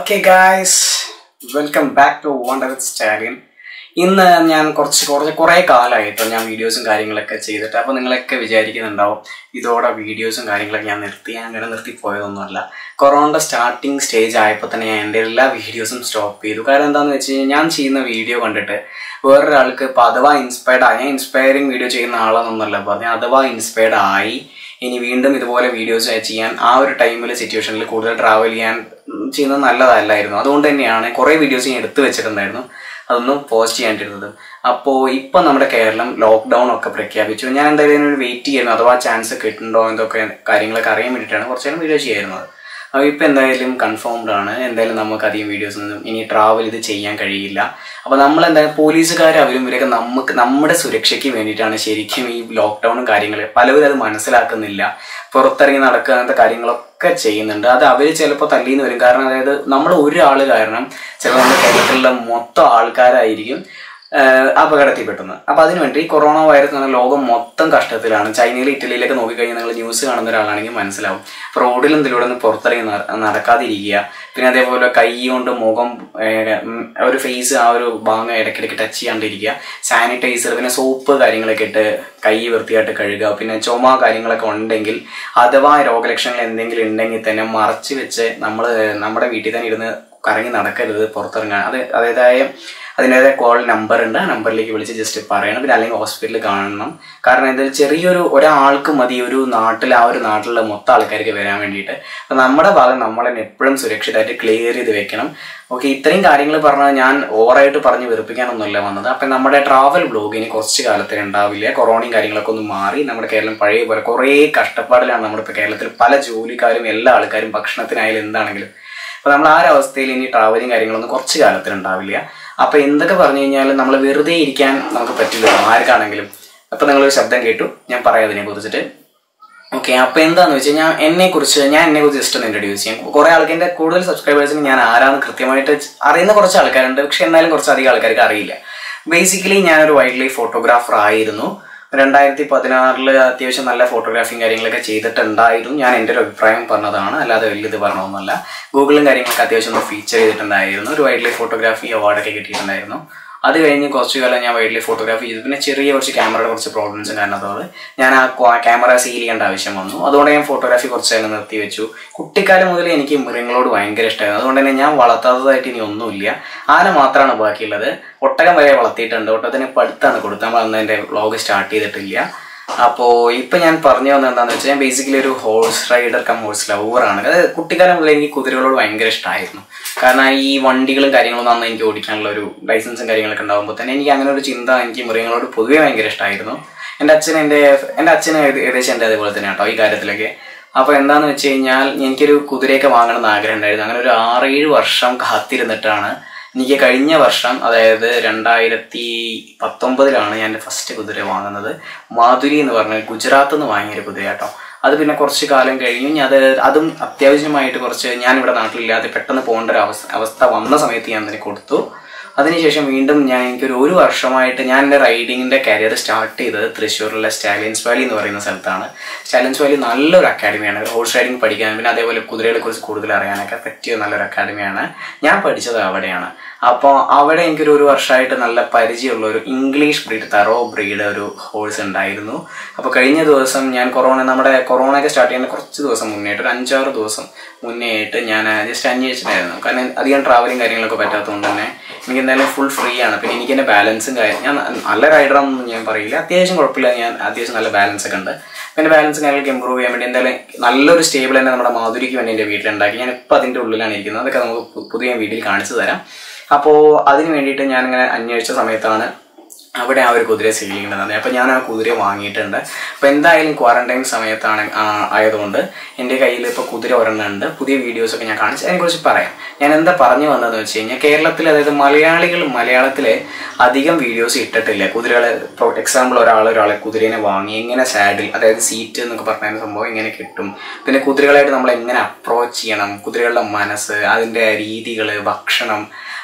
okay guys welcome back to wonder with Stalin ഇന്ന് ഞാൻ കുറച്ച് കുറച്ച് കുറേ കാലമായിട്ടോ ഞാൻ വീഡിയോസും കാര്യങ്ങളൊക്കെ ചെയ്തിട്ട് അപ്പോൾ നിങ്ങളൊക്കെ വിചാരിക്കുന്നുണ്ടാവും ഇതോടെ വീഡിയോസും കാര്യങ്ങളൊക്കെ ഞാൻ നിർത്തി ഞാൻ അങ്ങനെ നിർത്തി പോയതൊന്നുമല്ല കൊറോണയുടെ സ്റ്റാർട്ടിങ് സ്റ്റേജ് ആയപ്പോൾ തന്നെ ഞാൻ എൻ്റെ എല്ലാ വീഡിയോസും സ്റ്റോപ്പ് ചെയ്തു കാരണം എന്താണെന്ന് വെച്ച് കഴിഞ്ഞാൽ ഞാൻ ചെയ്യുന്ന വീഡിയോ കണ്ടിട്ട് വേറൊരാൾക്ക് ഇപ്പോൾ അഥവാ ഇൻസ്പയർഡ് ആയി ഞാൻ ഇൻസ്പയറിങ് വീഡിയോ ചെയ്യുന്ന ആളെന്നൊന്നല്ല പറഞ്ഞാൽ അഥവാ ഇൻസ്പയർഡ് ആയി ഇനി വീണ്ടും ഇതുപോലെ വീഡിയോസ് ചെയ്യാൻ ആ ഒരു ടൈമിൽ സിറ്റുവേഷനിൽ കൂടുതൽ ട്രാവൽ ചെയ്യാൻ ഉം, ചെയ്യുന്നത് നല്ലതല്ലായിരുന്നു അതുകൊണ്ട് തന്നെയാണ് കുറേ വീഡിയോസ് ഞാൻ എടുത്തു വെച്ചിട്ടുണ്ടായിരുന്നു അതൊന്നും പോസ്റ്റ് ചെയ്യാണ്ടിരുന്നത് അപ്പോൾ ഇപ്പം നമ്മുടെ കേരളം ലോക്ക്ഡൗൺ ഒക്കെ പ്രഖ്യാപിച്ചു ഞാൻ എന്തായാലും ഇതിനൊരു വെയിറ്റ് ചെയ്യുന്നു അഥവാ ചാൻസ് കിട്ടുന്നുണ്ടോ എന്തൊക്കെ കാര്യങ്ങളൊക്കെ അറിയാൻ വേണ്ടിയിട്ടാണ് കുറച്ച് നേരം വീഡിയോ ചെയ്യായിരുന്നത് അപ്പോൾ ഇപ്പം എന്തായാലും കൺഫേംഡ് ആണ് എന്തായാലും നമുക്ക് അധികം വീഡിയോസ് ഒന്നും ഇനി ട്രാവൽ ഇത് ചെയ്യാൻ കഴിയില്ല അപ്പോൾ നമ്മൾ എന്തായാലും പോലീസുകാർ അവരും ഇവരൊക്കെ നമുക്ക് നമ്മുടെ സുരക്ഷയ്ക്ക് വേണ്ടിയിട്ടാണ് ശരിക്കും ഈ ലോക്ക്ഡൗണും കാര്യങ്ങൾ പലവരും അത് മനസ്സിലാക്കുന്നില്ല പുറത്തിറങ്ങി നടക്കുക അങ്ങനത്തെ കാര്യങ്ങളൊക്കെ ചെയ്യുന്നുണ്ട് അത് അവർ ചിലപ്പോൾ തല്ലിന്ന് വരും കാരണം അതായത് നമ്മൾ ഒരാൾ കാരണം ചിലപ്പോൾ നമ്മുടെ കേരളത്തിലുള്ള മൊത്തം ആൾക്കാരായിരിക്കും ആഹ് അപകടത്തിൽ പെട്ടുന്നത് അപ്പൊ അതിനുവേണ്ടി ഈ കൊറോണ വൈറസ് എന്ന് പറഞ്ഞാൽ ലോകം മൊത്തം കഷ്ടത്തിലാണ് ചൈനയിൽ ഇറ്റലിയിലൊക്കെ നോക്കിക്കഴിഞ്ഞാൽ നിങ്ങൾ ന്യൂസ് കാണുന്ന ഒരാളാണെങ്കിൽ മനസ്സിലാവും അപ്പൊ റോഡിലും ഇതിലൂടെ ഒന്ന് പുറത്തിറങ്ങി നട- നടക്കാതിരിക്കുക പിന്നെ അതേപോലെ കൈ കൊണ്ട് മുഖം ഏഹ്, ഉം, ഒരു ഫേസ് ആ ഒരു ഭാഗം ഇടയ്ക്കിടയ്ക്ക് ടച്ച് ചെയ്യാണ്ടിരിക്കുക സാനിറ്റൈസർ പിന്നെ സോപ്പ് കാര്യങ്ങളൊക്കെ ഇട്ട് കൈ വൃത്തിയായിട്ട് കഴുകുക പിന്നെ ചുമ കാര്യങ്ങളൊക്കെ ഉണ്ടെങ്കിൽ അഥവാ രോഗലക്ഷണങ്ങൾ എന്തെങ്കിലും ഉണ്ടെങ്കിൽ തന്നെ മറച്ച് വെച്ച് നമ്മൾ നമ്മുടെ വീട്ടിൽ തന്നെ ഇരുന്ന് കറങ്ങി നടക്കരുത് പുറത്തിറങ്ങാൻ അത് അതേതായ അതിൻ്റെതായ കോൾ നമ്പർ ഉണ്ട് ആ നമ്പറിലേക്ക് വിളിച്ച് ജസ്റ്റ് പറയണം പിന്നെ അല്ലെങ്കിൽ ഹോസ്പിറ്റലിൽ കാണണം കാരണം ഇത് ചെറിയൊരു ഒരാൾക്ക് മതി ഒരു നാട്ടിൽ ആ ഒരു നാട്ടിലുള്ള മൊത്തം ആൾക്കാർക്ക് വരാൻ വേണ്ടിയിട്ട് അപ്പം നമ്മുടെ ഭാഗം നമ്മൾ തന്നെ എപ്പോഴും സുരക്ഷിതമായിട്ട് ക്ലിയർ ചെയ്ത് വെക്കണം ഓക്കെ ഇത്രയും കാര്യങ്ങൾ പറഞ്ഞാൽ ഞാൻ ഓവറായിട്ട് പറഞ്ഞ് വെറുപ്പിക്കാനൊന്നുമല്ല വന്നത് അപ്പം നമ്മുടെ ട്രാവൽ ബ്ലോഗിന് കുറച്ച് കാലത്തിന് ഉണ്ടാവില്ല കൊറോണയും കാര്യങ്ങളൊക്കെ ഒന്ന് മാറി നമ്മുടെ കേരളം പഴയ പോലെ കുറേ കഷ്ടപ്പാടിലാണ് നമ്മളിപ്പോൾ കേരളത്തിൽ പല ജോലിക്കാരും എല്ലാ ആൾക്കാരും ഭക്ഷണത്തിനായാലും എന്താണെങ്കിലും അപ്പോൾ നമ്മൾ ആ ഒരു അവസ്ഥയിൽ ഇനി ട്രാവലിങ് കാര്യങ്ങളൊന്നും കുറച്ച് കാലത്തിന് ഉണ്ടാവില്ല അപ്പോൾ എന്തൊക്കെ പറഞ്ഞു കഴിഞ്ഞാൽ നമ്മൾ വെറുതെ ഇരിക്കാൻ നമുക്ക് പറ്റില്ല ആർക്കാണെങ്കിലും അപ്പോൾ നിങ്ങളൊരു ശബ്ദം കേട്ടു ഞാൻ പറയാം അതിനെ കുറിച്ചിട്ട് ഓക്കെ അപ്പോൾ എന്താന്ന് വെച്ച് കഴിഞ്ഞാൽ എന്നെ കുറിച്ച് ഞാൻ എന്നെ കുറിച്ച് ജസ്റ്റ് ഒന്ന് ഇൻട്രൊഡ്യൂസ് ചെയ്യാം കുറേ ആൾക്ക് എൻ്റെ കൂടുതൽ സബ്സ്ക്രൈബേഴ്സിന് ഞാൻ ആരാന്ന് കൃത്യമായിട്ട് അറിയുന്ന കുറച്ച് ആൾക്കാരുണ്ട് പക്ഷെ എന്നാലും കുറച്ച് അധികം ആൾക്കാർക്ക് അറിയില്ല ബേസിക്കലി ഞാനൊരു വൈൽഡ് ലൈഫ് ഫോട്ടോഗ്രാഫർ ആയിരുന്നു രണ്ടായിരത്തി പതിനാറില് അത്യാവശ്യം നല്ല ഫോട്ടോഗ്രാഫിയും കാര്യങ്ങളൊക്കെ ചെയ്തിട്ടുണ്ടായിരുന്നു ഞാൻ എൻ്റെ ഒരു അഭിപ്രായം പറഞ്ഞതാണ് അല്ലാതെ വലിയത് പറഞ്ഞതൊന്നുമല്ല ഗൂഗിളും കാര്യങ്ങളൊക്കെ അത്യാവശ്യം ഒന്ന് ഫീച്ചർ ചെയ്തിട്ടുണ്ടായിരുന്നു ഒരു വൈൽഡ് ലൈഫ് ഫോട്ടോഗ്രാഫി അവാർഡൊക്കെ കിട്ടിയിട്ടുണ്ടായിരുന്നു അത് കഴിഞ്ഞ് കുറച്ച് കാലം ഞാൻ വൈൽഡ് ലൈഫ് ഫോട്ടോഗ്രാഫി ചെയ്തു പിന്നെ ചെറിയ കുറച്ച് ക്യാമറയുടെ കുറച്ച് പ്രോബ്ലംസും കാരണത്തോട് ഞാൻ ആ ക്യാമറ സീൽ ചെയ്യേണ്ട ആവശ്യം വന്നു അതുകൊണ്ട് ഞാൻ ഫോട്ടോഗ്രാഫി കുറച്ച് കാലം നിർത്തി വെച്ചു കുട്ടിക്കാലം മുതൽ എനിക്ക് മൃഗങ്ങളോട് ഭയങ്കര ഇഷ്ടമായിരുന്നു അതുകൊണ്ട് തന്നെ ഞാൻ വളർത്താത്തതായിട്ട് ഇനി ഒന്നുമില്ല ആന മാത്രമാണ് ബാക്കിയുള്ളത് ഒട്ടകം വരെ വളർത്തിയിട്ടുണ്ട് ഒട്ടകത്തിന് ഇപ്പം അടുത്താണ് കൊടുത്തത് നമ്മൾ അന്ന് എൻ്റെ വ്ളോഗ് സ്റ്റാർട്ട് ചെയ്തിട്ടില്ല അപ്പോൾ ഇപ്പം ഞാൻ പറഞ്ഞു വന്നത് എന്താണെന്ന് വെച്ചാൽ ഞാൻ ബേസിക്കലി ഒരു ഹോഴ്സ് റൈഡർ കം ഹോഴ്സ് ലവറാണ് അതായത് കുട്ടിക്കാലം മുതൽ എനിക്ക് കുതിരകളോട് ഭയങ്കര ഇഷ്ടമായിരുന്നു കാരണം ഈ വണ്ടികളും കാര്യങ്ങളൊന്നും അന്ന് എനിക്ക് ഓടിക്കാനുള്ള ഒരു ലൈസൻസും കാര്യങ്ങളൊക്കെ ഉണ്ടാകുമ്പോൾ തന്നെ എനിക്ക് അങ്ങനെ ഒരു ചിന്ത എനിക്ക് മൃഗങ്ങളോട് പൊതുവേ ഭയങ്കര ഇഷ്ടമായിരുന്നു എൻ്റെ അച്ഛൻ എൻ്റെ എൻ്റെ അച്ഛന് ഏക- ഏകദേശം എൻ്റെ അതേപോലെ തന്നെ കേട്ടോ ഈ കാര്യത്തിലൊക്കെ അപ്പോൾ എന്താണെന്ന് വെച്ച് കഴിഞ്ഞാൽ എനിക്കൊരു കുതിരയൊക്കെ വാങ്ങണം എന്ന് ആഗ്രഹം ഉണ്ടായിരുന്നു അങ്ങനെ ഒരു ആറേഴ് വർഷം കാത്തിരുന്നിട്ടാണ് എനിക്ക് കഴിഞ്ഞ വർഷം അതായത് രണ്ടായിരത്തി പത്തൊമ്പതിലാണ് ഞാൻ എൻ്റെ ഫസ്റ്റ് കുതിര വാങ്ങുന്നത് മാധുരി എന്ന് പറഞ്ഞ ഗുജറാത്തിൽ നിന്ന് വാങ്ങിയൊരു കുതിര കേട്ടോ അത് പിന്നെ കുറച്ച് കാലം കഴിഞ്ഞു ഞാൻ അത് അതും അത്യാവശ്യമായിട്ട് കുറച്ച് ഞാൻ ഇവിടെ നാട്ടിലില്ലാതെ പെട്ടെന്ന് പോകേണ്ട ഒരു അവസ്ഥ അവസ്ഥ വന്ന സമയത്ത് ഞാൻ അതിന് കൊടുത്തു അതിനുശേഷം വീണ്ടും ഞാൻ എനിക്കൊരു ഒരു വർഷമായിട്ട് ഞാൻ എൻ്റെ റൈഡിങ്ങിൻ്റെ കരിയർ സ്റ്റാർട്ട് ചെയ്തത് തൃശ്ശൂരിലെ സ്റ്റാലിയൻസ് വാലി എന്ന് പറയുന്ന സ്ഥലത്താണ് സ്റ്റാലിയൻസ് വാലി നല്ലൊരു അക്കാഡമിയാണ് ഹോഴ്സ് റൈഡിങ് പഠിക്കാൻ പിന്നെ അതേപോലെ കുതിരകളെ കുറിച്ച് കൂടുതൽ അറിയാനൊക്കെ പറ്റിയ നല്ലൊരു അക്കാഡമിയാണ് ഞാൻ പഠിച്ചത് അവിടെയാണ് അപ്പോൾ അവിടെ എനിക്കൊരു ഒരു വർഷമായിട്ട് നല്ല പരിചയമുള്ള ഒരു ഇംഗ്ലീഷ് ബ്രീഡ് തറോ ബ്രീഡ് ഒരു ഹോഴ്സ് ഉണ്ടായിരുന്നു അപ്പോൾ കഴിഞ്ഞ ദിവസം ഞാൻ കൊറോണ നമ്മുടെ കൊറോണയൊക്കെ സ്റ്റാർട്ട് ചെയ്യുന്ന കുറച്ച് ദിവസം മുന്നേ ആയിട്ട് ഒരു അഞ്ചാറ് ദിവസം മുന്നേ ആയിട്ട് ഞാൻ ജസ്റ്റ് അന്വേഷിച്ചിട്ടുണ്ടായിരുന്നു കാരണം അധികം ട്രാവലിങ് കാര്യങ്ങളൊക്കെ പറ്റാത്തതുകൊണ്ട് തന്നെ എനിക്ക് എന്തായാലും ഫുൾ ഫ്രീ ആണ് പിന്നെ എനിക്ക് എൻ്റെ ബാലൻസും കാര്യം ഞാൻ നല്ല റൈഡറാണെന്ന് ഞാൻ പറയില്ല അത്യാവശ്യം കുഴപ്പമില്ല ഞാൻ അത്യാവശ്യം നല്ല ബാലൻസ് ഒക്കെ ഉണ്ട് പിന്നെ ബാലൻസ് കാര്യങ്ങൾക്ക് ഇമ്പ്രൂവ് ചെയ്യാൻ വേണ്ടി എന്തായാലും നല്ലൊരു സ്റ്റേബിൾ തന്നെ നമ്മുടെ മാധുരിക്ക് വേണ്ടി എൻ്റെ വീട്ടിലുണ്ടാക്കി ഞാൻ ഇപ്പോൾ അതിൻ്റെ ഉള്ളിലാണ് ഇരിക്കുന്നത് അതൊക്കെ നമുക്ക് പു- പുതിയ വീട്ടിൽ കാണിച്ചു തരാം അപ്പോൾ അതിന് വേണ്ടിയിട്ട് ഞാനിങ്ങനെ അന്വേഷിച്ച സമയത്താണ് അവിടെ ആ ഒരു കുതിര സെയിൽ ചെയ്യുന്നത് അപ്പോൾ ഞാൻ ആ കുതിര വാങ്ങിയിട്ടുണ്ട് അപ്പോൾ എന്തായാലും ക്വാറന്റൈൻ സമയത്താണ് ആ, ആയതുകൊണ്ട് എൻ്റെ കയ്യിൽ ഇപ്പോൾ കുതിര ഒരെണ്ണമുണ്ട് പുതിയ വീഡിയോസൊക്കെ ഞാൻ കാണിച്ച് അതിനെക്കുറിച്ച് പറയാം ഞാൻ എന്താ പറഞ്ഞു വന്നതെന്ന് വെച്ച് കഴിഞ്ഞാൽ കേരളത്തിൽ അതായത് മലയാളികൾ മലയാളത്തിലെ അധികം വീഡിയോസ് ഇട്ടിട്ടില്ല കുതിരകളെ ഇപ്പോൾ എക്സാമ്പിൾ ഒരാൾ ഒരാളെ കുതിരേനെ വാങ്ങി എങ്ങനെ സാഡിൽ അതായത് സീറ്റ് എന്നൊക്കെ പറഞ്ഞ സംഭവം എങ്ങനെ കിട്ടും പിന്നെ കുതിരകളായിട്ട് നമ്മൾ എങ്ങനെ അപ്രോച്ച് ചെയ്യണം കുതിരകളുടെ മനസ്സ് അതിൻ്റെ രീതികൾ ഭക്ഷണം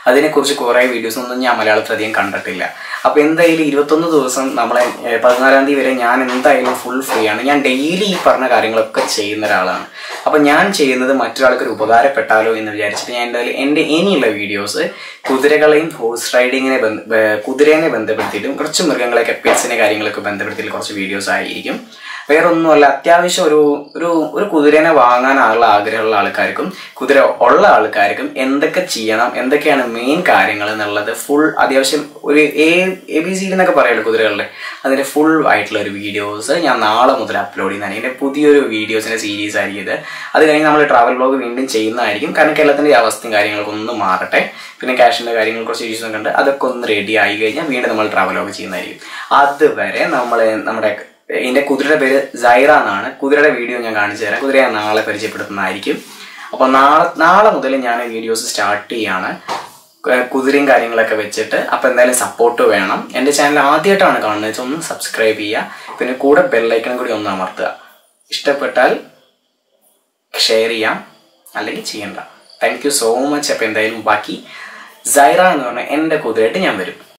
അതിനെക്കുറിച്ച് കുറേ വീഡിയോസ് ഒന്നും ഞാൻ മലയാളത്തിൽ അധികം കണ്ടിട്ടില്ല അപ്പോൾ എന്തായാലും ഇരുപത്തൊന്ന് ദിവസം നമ്മളെ ഏഹ്, പതിനാലാം തീയതി വരെ ഞാൻ എന്തായാലും ഫുൾ ഫ്രീ ആണ് ഞാൻ ഡെയിലി ഈ പറഞ്ഞ കാര്യങ്ങളൊക്കെ ചെയ്യുന്ന ഒരാളാണ് അപ്പോൾ ഞാൻ ചെയ്യുന്നത് മറ്റൊരാൾക്ക് ഒരു ഉപകാരപ്പെട്ടാലോ എന്ന് വിചാരിച്ചിട്ട് ഞാൻ എന്തായാലും എൻ്റെ ഇനിയുള്ള വീഡിയോസ് കുതിരകളെയും ഹോഴ്സ് റൈഡിങ്ങിനെ ബന്ധ ബ- കുതിരേനെ ബന്ധപ്പെടുത്തിയിട്ടും കുറച്ച് മൃഗങ്ങളെയൊക്കെ പെറ്റ്സിനെ കാര്യങ്ങളൊക്കെ ബന്ധപ്പെടുത്തിയിട്ട് കുറച്ച് വീഡിയോസ് ആയിരിക്കും വേറെ ഒന്നുമല്ല അത്യാവശ്യം ഒരു ഒരു ഒരു കുതിരേനെ വാങ്ങാനുള്ള ആഗ്രഹമുള്ള ആൾക്കാർക്കും കുതിര ഉള്ള ആൾക്കാർക്കും എന്തൊക്കെ ചെയ്യണം എന്തൊക്കെയാണ് മെയിൻ കാര്യങ്ങൾ എന്നുള്ളത് ഫുൾ അത്യാവശ്യം ഒരു എ എ ബി സി എന്നൊക്കെ പറയുമല്ലോ കുതിരകളുടെ അതിന്റെ ഫുൾ ആയിട്ടുള്ള ഒരു വീഡിയോസ് ഞാൻ നാളെ മുതൽ അപ്ലോഡ് ചെയ്യുന്നതാണ് ഇതിന്റെ പുതിയൊരു വീഡിയോസിന്റെ സീരീസ് ആയിരിക്കും ഇത് അത് കഴിഞ്ഞ് നമ്മൾ ട്രാവൽ ബ്ലോഗ് വീണ്ടും ചെയ്യുന്നതായിരിക്കും കാരണം കേരളത്തിന്റെ ഈ അവസ്ഥയും കാര്യങ്ങളൊക്കെ ഒന്ന് മാറട്ടെ പിന്നെ ക്യാഷിന്റെ കാര്യങ്ങൾ കുറച്ച് ഇഷ്യൂസ് ഒക്കെ ഉണ്ട് അതൊക്കെ ഒന്ന് റെഡി ആയി കഴിഞ്ഞാൽ വീണ്ടും നമ്മൾ ട്രാവൽ ബ്ലോഗ് ചെയ്യുന്നതായിരിക്കും അതുവരെ നമ്മൾ നമ്മുടെ ഇതിന്റെ കുതിരയുടെ പേര് സൈറ എന്നാണ് കുതിരയുടെ വീഡിയോ ഞാൻ കാണിച്ചു തരാം കുതിരയെ ഞാൻ നാളെ പരിചയപ്പെടുത്തുന്നതായിരിക്കും അപ്പോൾ നാളെ നാളെ മുതൽ ഞാൻ വീഡിയോസ് സ്റ്റാർട്ട് ചെയ്യാണ് ഏർ കുതിരയും കാര്യങ്ങളൊക്കെ വെച്ചിട്ട് അപ്പോൾ എന്തായാലും സപ്പോർട്ട് വേണം എൻ്റെ ചാനൽ ആദ്യമായിട്ടാണ് കാണുന്നത് വെച്ചാൽ ഒന്ന് സബ്സ്ക്രൈബ് ചെയ്യുക പിന്നെ കൂടെ ബെല്ലൈക്കൺ കൂടി ഒന്ന് അമർത്തുക ഇഷ്ടപ്പെട്ടാൽ ഷെയർ ചെയ്യാം അല്ലെങ്കിൽ ചെയ്യണ്ട താങ്ക് യു സോ മച്ച് അപ്പോൾ എന്തായാലും ബാക്കി സൈറ എന്ന് പറഞ്ഞാൽ എൻ്റെ കുതിരയായിട്ട് ഞാൻ വരും